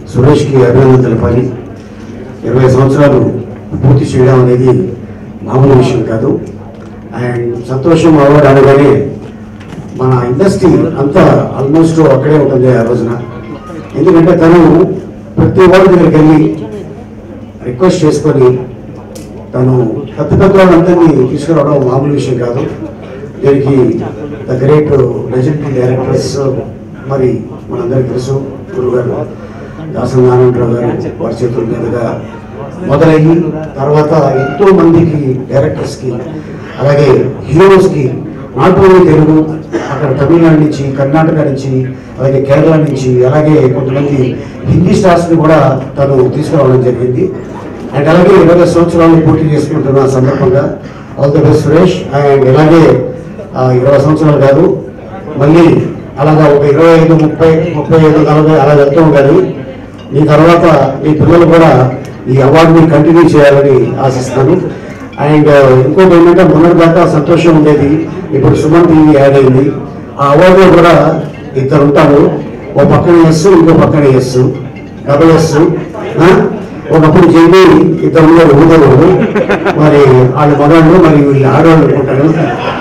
సురేష్కి అభినందన తెలపాలి ఇరవై సంవత్సరాలు పూర్తి చేయడం అనేది మామూలు విషయం కాదు అండ్ సంతోషం అవార్డు అనగానే మన ఇండస్ట్రీ అంతా ఆల్మోస్ట్ అక్కడే ఉంటుంది ఆ రోజున ఎందుకంటే తను ప్రతి వాడి దగ్గరికి వెళ్ళి రిక్వెస్ట్ చేసుకొని తను పెద్ద పెద్ద వాళ్ళందరినీ తీసుకురావడం మామూలు విషయం కాదు దీనికి ద గ్రేట్ లెజెండరీ డైరెక్టర్స్ మరి మనందరికీ తెలుసు గురుగారు దాసం నారాయణరావు గారు వారి చేతుల మీదుగా మొదలయ్యి తర్వాత ఎంతో మందికి డైరెక్టర్స్కి అలాగే హీరోస్కి నాట్ ఓన్లీ తెలుగు అక్కడ తమిళనాడు నుంచి కర్ణాటక నుంచి అలాగే కేరళ నుంచి అలాగే కొంతమంది హిందీ స్టార్స్ని కూడా తను తీసుకురావడం జరిగింది అండ్ అలాగే ఇరవై సంవత్సరాలు పూర్తి చేసుకుంటున్న సందర్భంగా all the best Suresh and ఇలాగే ఆ, ఇరవై సంవత్సరాలు కాదు మళ్ళీ అలాగా ఒక ఇరవై ఐదు ముప్పై ముప్పై ఐదు నలభై అలా వెళ్తూ ఉండాలి ఈ తర్వాత ఈ పిల్లలు కూడా ఈ అవార్డుని కంటిన్యూ చేయాలని ఆశిస్తాను అండ్ ఇంకోటి ఏంటంటే మొన్నటి దాకా సంతోషం ఉండేది ఇప్పుడు సుమన్ టీవీ యాడ్ అయింది ఆ అవార్డులో కూడా ఇద్దరు ఉంటారు ఓ పక్కన ఎస్ ఇంకో పక్కన ఎస్ డబుల్ ఎస్ ఒకప్పుడు జైబీ ఇద్దరు ఉన్నారు ఊదరు మరి వాళ్ళు మగాళ్ళు మరి వీళ్ళు ఆడవాళ్ళు అనుకుంటారు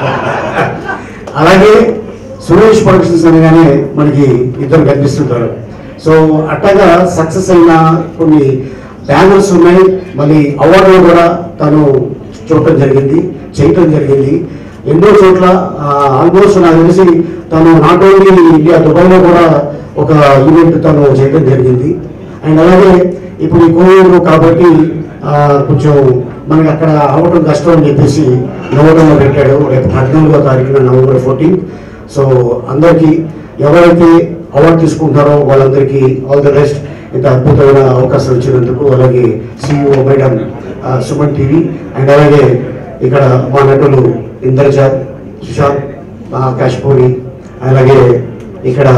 అలాగే సురేష్ ప్రొడక్షన్స్ అనగానే మనకి ఇద్దరు కనిపిస్తుంటారు సో అట్టగా సక్సెస్ అయిన కొన్ని బ్యానర్స్ ఉన్నాయి మళ్ళీ అవార్డులు కూడా తను చూడటం జరిగింది చేయటం జరిగింది ఎన్నో చోట్ల ఆల్మోస్ట్ నాకు తెలిసి తను నాట్ ఓన్లీ ఇండియా దుబాయ్లో కూడా ఒక ఈవెంట్ తను చేయడం జరిగింది అండ్ అలాగే ఇప్పుడు ఈ కోవిడ్ కాబట్టి ఆ, కొంచెం మనకి అక్కడ అవ్వటం కష్టం అని చెప్పేసి నవంబర్లో పెట్టాడు రేపు పద్నాలుగో తారీఖున నవంబర్ ఫోర్టీన్ సో అందరికీ ఎవరైతే అవార్డు తీసుకుంటారో వాళ్ళందరికీ ఆల్ ది బెస్ట్ ఇంత అద్భుతమైన అవకాశం ఇచ్చినందుకు అలాగే సిఇఓ మేడం ఆ, సుమన్ టీవీ అండ్ అలాగే ఇక్కడ మా నటులు ఇంద్రజ సుశాంత్ ఆ, కాశ్పూరి అలాగే ఇక్కడ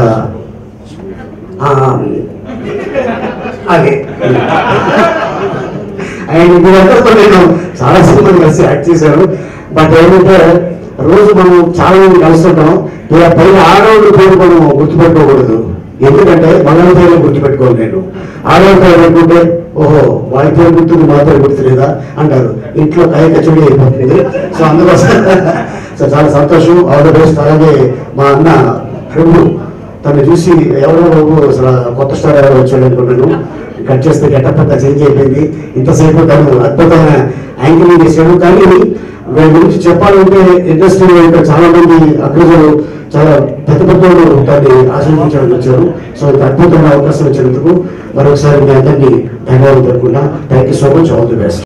ఆ, అదే అండ్ మీరందరితో నేను చాలా సినిమాలు కలిసి యాక్ట్ చేశాను బట్ ఏంటంటే రోజు మనం చాలా మంది కలుస్తుంటాం ఇలా పైన ఆడవాళ్ళ పేరు మనం గుర్తుపెట్టుకోకూడదు ఎందుకంటే మగవాళ్ళ పేరు గుర్తుపెట్టుకోను నేను ఆడవాళ్ళ పేరు అనుకుంటే ఓహో వాళ్ళ పేరు గుర్తుంది మా పేరు గుర్తులేదా అంటారు ఇంట్లో కాయ కచోడి అయిపోతుంది సో అందుకోసం సో చాలా సంతోషం ఆల్ ద బెస్ట్ అలాగే మా అన్న ప్రభు తను చూసి ఎవరో బాబు అసలు కొత్త స్టార్ ఎవరో వచ్చాడు అనుకున్నాను కట్ చేస్తే గెటప్ అంతా చేంజ్ అయిపోయింది ఇంతసేపు తను అద్భుతమైన యాంకిలింగ్ చేశాడు కానీ వీళ్ళ గురించి చెప్పాలంటే ఇండస్ట్రీలో ఇంకా చాలా మంది అగ్రజులు చాలా పెద్ద పెద్ద వాళ్ళు దాన్ని ఆశీర్వదించడానికి వచ్చారు సో ఇంత అద్భుతమైన అవకాశం ఇచ్చినందుకు మరొకసారి మీ అందరినీ ధన్యవాదాలు తెలుపుకున్నా thank you so much all the best